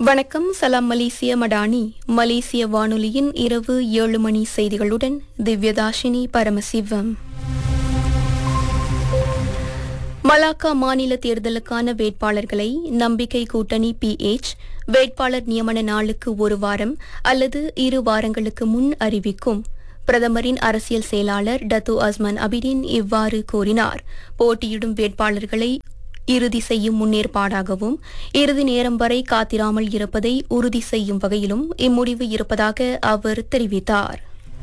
வணக்கம் சலாம் மலேசிய மடானி மலேசிய வானொலியின் இரவு ஏழு மணி செய்திகளுடன் திவ்யதாஷினி பரமசிவம் மலாக்கா மாநில தேர்தலுக்கான வேட்பாளர்களை நம்பிக்கை கூட்டணி பிஎச் வேட்பாளர் நியமன நாளுக்கு ஒரு வாரம் அல்லது இரு வாரங்களுக்கு முன் அறிவிக்கும் பிரதமரின் அரசியல் செயலாளர் டத்து அஸ்மான் அபிடின் இவ்வாறு கூறினார் போட்டியிடும் வேட்பாளர்களை இறுதி செய்யும் முன்னேற்பாடாகவும் இறுதி நேரம் வரை காத்திராமல் இருப்பதை உறுதி செய்யும் வகையிலும் இம்முடிவு இருப்பதாக அவர் தெரிவித்தார்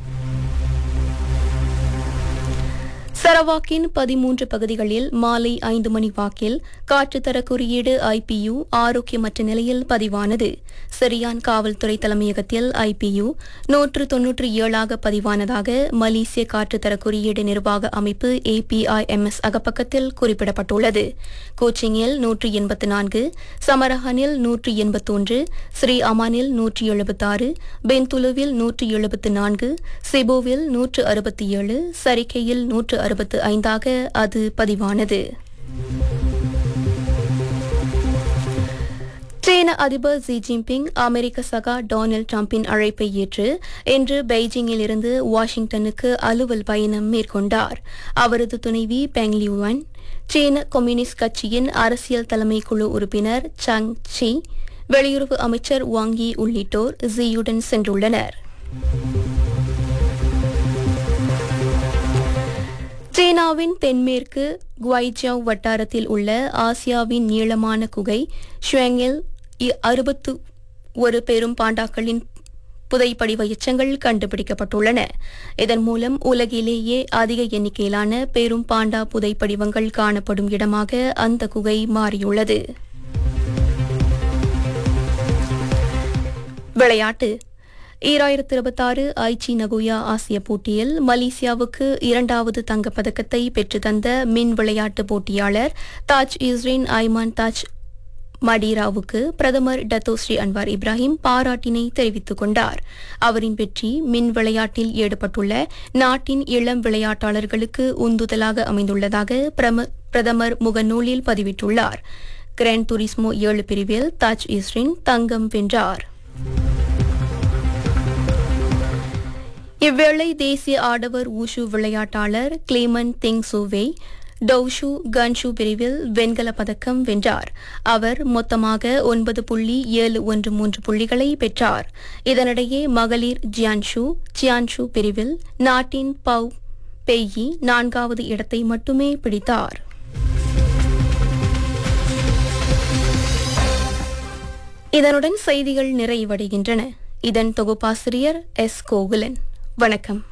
சரவாக்கின் பதிமூன்று பகுதிகளில் மாலை ஐந்து மணி வாக்கில் காற்றுத்தர குறியீடு ஐபியு ஆரோக்கியமற்ற நிலையில் பதிவானது சிரியான் காவல்துறை தலைமையகத்தில் ஐபியு நூற்று தொன்னூற்று ஏழாக பதிவானதாக மலேசிய காற்றுத்தர குறியீடு நிர்வாக அமைப்பு ஏபிஐஎம்எஸ் அகப்பக்கத்தில் குறிப்பிடப்பட்டுள்ளது கோச்சிங்கில் நூற்று எண்பத்து நான்கு சமரஹனில் நூற்று எண்பத்தொன்று ஸ்ரீ அமானில் நூற்று எழுபத்தாறு பெந்துலுவில் நூற்று எழுபத்து நான்கு சிபோவில் நூற்று அறுபத்தி ஏழு சரிக்கையில் நூற்று அறுபத்து ஐந்தாக அது பதிவானது சீன அதிபர் ஜி ஜின்பிங் அமெரிக்க சகா டொனால்டு டிரம்பின் அழைப்பை ஏற்று இன்று பெய்ஜிங்கில் இருந்து வாஷிங்டனுக்கு அலுவல் பயணம் மேற்கொண்டார் அவரது துணைவி பெங் லியூவன் சீன கம்யூனிஸ்ட் கட்சியின் அரசியல் தலைமை குழு உறுப்பினர் சங் சி வெளியுறவு அமைச்சர் வாங் யி உள்ளிட்டோர் ஜியுடன் சென்றுள்ளனர் சீனாவின் தென்மேற்கு குவைஜாவ் வட்டாரத்தில் உள்ள ஆசியாவின் நீளமான குகை ஷுவங்கில் அறுபத்து ஒரு பெரும் பாண்டாக்களின் புதைப்படிவ எச்சங்கள் கண்டுபிடிக்கப்பட்டுள்ளன இதன் மூலம் உலகிலேயே அதிக எண்ணிக்கையிலான பெரும் பாண்டா புதைப்படிவங்கள் காணப்படும் இடமாக அந்த குகை மாறியுள்ளது விளையாட்டு ஈராயிரத்து இருபத்தாறு ஐச்சி நகோயா ஆசிய போட்டியில் மலேசியாவுக்கு இரண்டாவது தங்கப்பதக்கத்தை பெற்றுத்தந்த மின் விளையாட்டு போட்டியாளர் தாஜ் இஸ்ரின் ஐமான் தாஜ் மடீராவுக்கு பிரதமர் டத்தோ ஸ்ரீ அன்வார் இப்ராஹிம் பாராட்டினை தெரிவித்துக் கொண்டார் அவரின் வெற்றி மின் விளையாட்டில் ஈடுபட்டுள்ள நாட்டின் இளம் விளையாட்டாளர்களுக்கு உந்துதலாக அமைந்துள்ளதாக பிரதமர் முகநூலில் பதிவிட்டுள்ளார் கிராண்ட் துரிஸ்மோ ஏழு பிரிவில் தாஜ் இஸ்ரின் தங்கம் வென்றார் இவ்வேளை தேசிய ஆடவர் ஊஷு விளையாட்டாளர் கிளேமன் திங் சூவே டவுஷு கன்ஷு பிரிவில் வெண்கல பதக்கம் வென்றார் அவர் மொத்தமாக ஒன்பது புள்ளி ஏழு ஒன்று மூன்று புள்ளிகளை பெற்றார் இதனிடையே மகளிர் ஜியான்ஷு ஜியான்ஷு பிரிவில் நாட்டின் பவ் பெய்யி நான்காவது இடத்தை மட்டுமே பிடித்தார் இதனுடன் செய்திகள் நிறைவடைகின்றன இதன் தொகுப்பாசிரியர் எஸ் கோகுலன் வணக்கம்